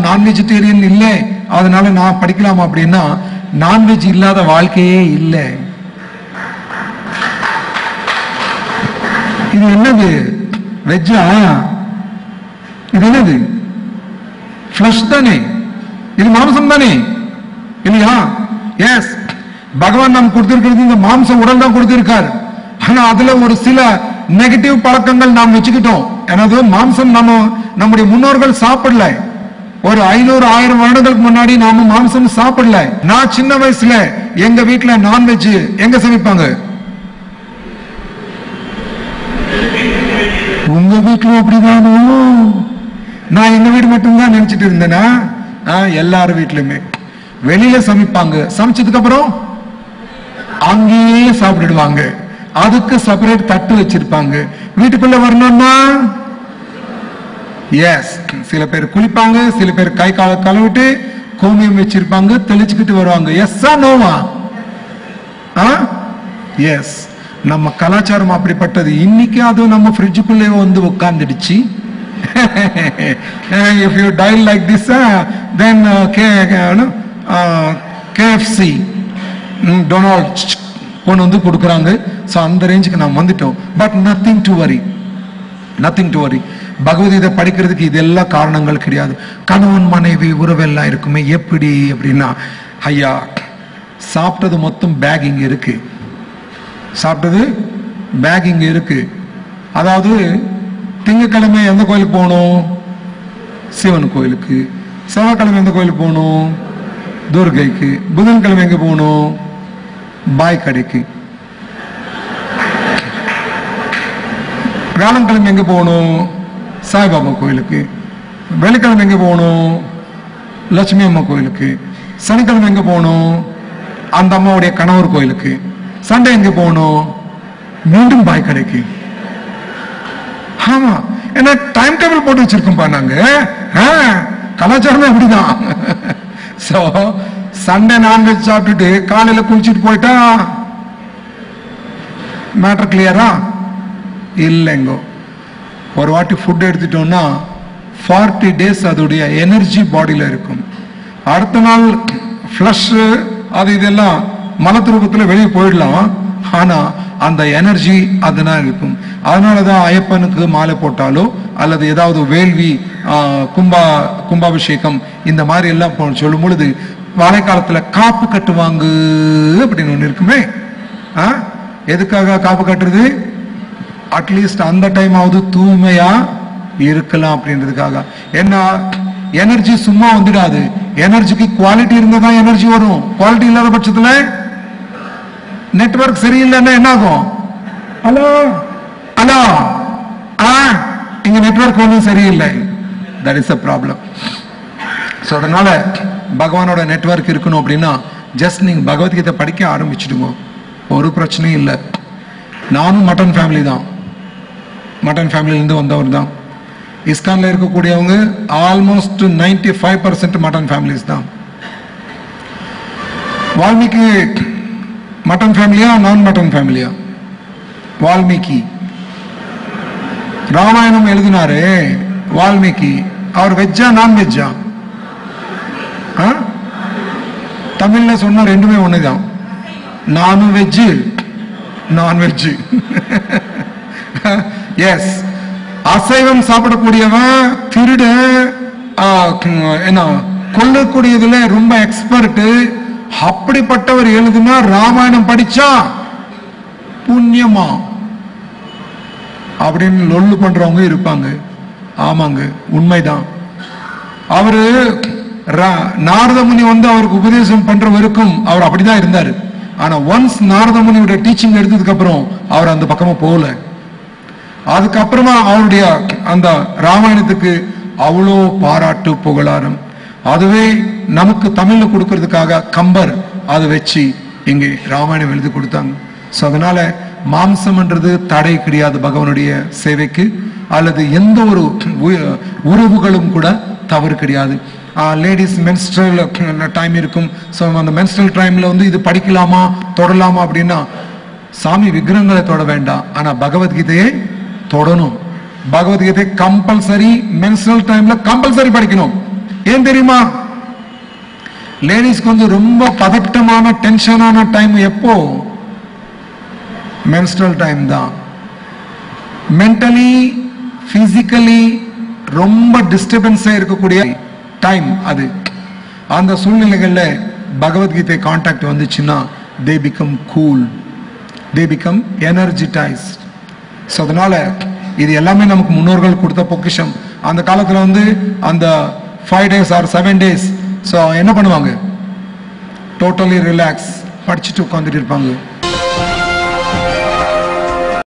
நான் நான் வெஜிடேரியன் இல்லை அதனால நான் படிக்கலாமா அப்படின்னா நான்வெஜ் இல்லாத வாழ்க்கையே இல்லை இது என்னது வெஜ்ஜா இது என்னது ஃப்ளஷ் தானே இது மாம்சம் தானே இல்லையா எஸ் பகவான் நாம் கொடுத்திருக்கிறது இந்த மாம்ச உடல் தான் கொடுத்திருக்காரு ஆனா அதுல ஒரு சில நெகட்டிவ் பழக்கங்கள் நாம் வச்சுக்கிட்டோம் எனது மாம்சம் நம்ம நம்முடைய முன்னோர்கள் சாப்பிடல ஒரு ஐநூறு ஆயிரம் வருடங்களுக்கு முன்னாடி நாம மாம்சம் சாப்பிடல நான் சின்ன வயசுல எங்க வீட்டுல நான்வெஜ் எங்க சமைப்பாங்க உங்க வீட்டுல அப்படிதானோ நான் எங்க வீடு மட்டும்தான் நினைச்சிட்டு இருந்தேனா ஆ, எல்லார் வீட்லயுமே வெளியில சமைப்பாங்க சமைச்சதுக்கு அப்புறம் அங்கேயே சாப்பிடுவாங்க அதுக்கு செப்பரேட் தட்டு வச்சிருப்பாங்க வீட்டுக்குள்ள வரணும்னா எஸ் சில பேர் குளிப்பாங்க சில பேர் கை கால கழுவிட்டு கோமியம் வச்சிருப்பாங்க தெளிச்சுக்கிட்டு வருவாங்க எஸ்ஸா நோவா எஸ் நம்ம கலாச்சாரம் அப்படிப்பட்டது இன்னைக்கு அதுவும் நம்ம ஃப்ரிட்ஜுக்குள்ளே வந்து உட்காந்துடுச்சு if you dial like this then KFC Donald கொண்டு வந்து கொடுக்குறாங்க ஸோ அந்த ரேஞ்சுக்கு நாம் வந்துட்டோம் but nothing to worry nothing to worry Bhagavad Gita படிக்கிறதுக்கு இதெல்லாம் காரணங்கள் கிடையாது கணவன் மனைவி உறவெல்லாம் இருக்குமே எப்படி அப்படின்னா ஐயா சாப்பிட்டது மொத்தம் பேக் இங்க இருக்கு சாப்பிட்டது பேக் இங்க இருக்கு அதாவது திங்கக்கிழமை எந்த கோயிலுக்கு போகணும் சிவன் கோயிலுக்கு செவ்வாய்க்கிழமை எந்த கோயிலுக்கு போகணும் துர்கைக்கு புதன்கிழமை எங்க போகணும் பாய் கடைக்கு வியாழக்கிழமை எங்க போகணும் சாய்பாபா கோயிலுக்கு வெள்ளிக்கிழமை எங்க போகணும் லட்சுமி அம்மா கோயிலுக்கு சனிக்கிழமை எங்க போகணும் அந்த அம்மாவுடைய கணவர் கோயிலுக்கு சண்டே எங்க போகணும் மீண்டும் பாய் கடைக்கு ஆமா ஏன்னா டைம் டேபிள் போட்டு வச்சிருக்கோம்ப்பா நாங்க ஆ, கலாச்சாரமே அப்படிதான் சோ சண்டே நான்வெஜ் சாப்பிட்டுட்டு காலையில குளிச்சுட்டு போயிட்டா மேட்டர் கிளியரா இல்லைங்கோ ஒரு வாட்டி ஃபுட் எடுத்துட்டோம்னா ஃபார்ட்டி டேஸ் அதோடைய எனர்ஜி பாடியில் இருக்கும் அடுத்த நாள் ஃப்ளஷ் அது இதெல்லாம் மலத்து ரூபத்தில் வெளியே போயிடலாம் ஆனா அந்த எனர்ஜி அதனால் இருக்கும் அதனால தான் ஐயப்பனுக்கு மாலை போட்டாலோ அல்லது ஏதாவது வேள்வி ஆ, கும்பா கும்பாபிஷேகம் இந்த மாதிரி எல்லாம் போ- சொல்லும் பொழுது மழைக்காலத்துல காப்பு கட்டுவாங்க அப்படின்னு ஒண்ணு இருக்குமே ஆ? எதுக்காக காப்பு கட்டுறது அட்லீஸ்ட் அந்த டைம் ஆவது தூய்மையா இருக்கலாம் அப்படின்றதுக்காக என்ன எனர்ஜி சும்மா வந்துடாது எனர்ஜிக்கு குவாலிட்டி இருந்தா தான் எனர்ஜி வரும் குவாலிட்டி இல்லாத பட்சத்துல நெட்வொர்க் சரியில்லைன்னா என்ன ஆகும் ஹலோ ஹலோ ஆ இங்க நெட்வொர்க் ஒன்றும் சரியில்லை that is a problem so அதனால பகவானோட நெட்வொர்க் இருக்கணும் அப்படின்னா ஜஸ்ட் நீங்க பகவத்கீதை படிக்க ஆரம்பிச்சிடுங்க ஒரு பிரச்சனையும் இல்லை நானும் மட்டன் ஃபேமிலி தான் மட்டன் ஃபேமிலியிலேருந்து வந்தவர் தான் இஸ்கான்ல இருக்கக்கூடியவங்க almost 95% five percent mutton families தான் வால்மீகி மட்டன் ஃபேமிலியா நான் மட்டன் ஃபேமிலியா வால்மீகி ராமாயணம் எழுதினாரு வால்மீகி அவர் வெஜ்ஜா நான் வெஜ்ஜா தமிழ்ல சொன்ன ரெண்டுமே ஒண்ணுதான் நானும் வெஜ்ஜு நான் வெஜ்ஜு எஸ் அசைவம் சாப்பிடக்கூடியவன் திருட ஆ, ம், என்ன கொல்லக்கூடியதுல ரொம்ப எக்ஸ்பர்ட் அப்படிப்பட்டவர் எழுதுனா ராமாயணம் படிச்சா புண்ணியமா அப்படின்னு லொல்லு பண்றவங்க இருப்பாங்க ஆமாங்க உண்மைதான் அவரு ரா- நாரத முனி வந்து அவருக்கு உபதேசம் பண்ற வரைக்கும் அவர் அப்படிதான் இருந்தாரு ஆனா ஒன்ஸ் நாரத முனியோட டீச்சிங் எடுத்ததுக்கு அப்புறம் அவர் அந்த பக்கமா போகல அதுக்கப்புறமா அவருடைய அந்த ராமாயணத்துக்கு அவ்வளோ பாராட்டு புகழாரம் அதுவே நமக்கு தமிழ்ல கொடுக்கறதுக்காக கம்பர் அதை வச்சு இங்கே ராமாயணம் எழுதி கொடுத்தாங்க ஸோ அதனால மாம்சம்ன்றது தடை கிடையாது பகவானுடைய சேவைக்கு அல்லது எந்த ஒரு உ- உறவுகளும் கூட தவறு கிடையாது லேடிஸ் மென்ஸ்ட்ரல் டைம் இருக்கும் ஸோ அந்த மென்ஸ்ட்ரல் டைம்ல வந்து இது படிக்கலாமா தொடலாமா அப்படின்னா சாமி விக்கிரகங்களை தொட வேண்டாம் ஆனா பகவத்கீதையை தொடணும் பகவத்கீதை கம்பல்சரி மென்ஸ்ட்ரல் டைம்ல கம்பல்சரி படிக்கணும் ஏன் தெரியுமா லேடிஸ்க்கு வந்து ரொம்ப பதட்டமான டென்ஷனான டைம் எப்போ menstrual டைம் தான் மென்டலி பிசிக்கலி ரொம்ப டிஸ்டர்பன்ஸாக இருக்கக்கூடிய டைம் அது அந்த சூழ்நிலைகளில் பகவத்கீதை கான்டாக்ட் வந்துச்சுன்னா they become cool they become energised so அதனால இது எல்லாமே நமக்கு முன்னோர்கள் கொடுத்த பொக்கிஷம் அந்த காலத்தில் வந்து அந்த five days or seven days so என்ன பண்ணுவாங்க டோட்டலி ரிலாக்ஸ் படிச்சுட்டு உட்காந்துட்டு இருப்பாங்க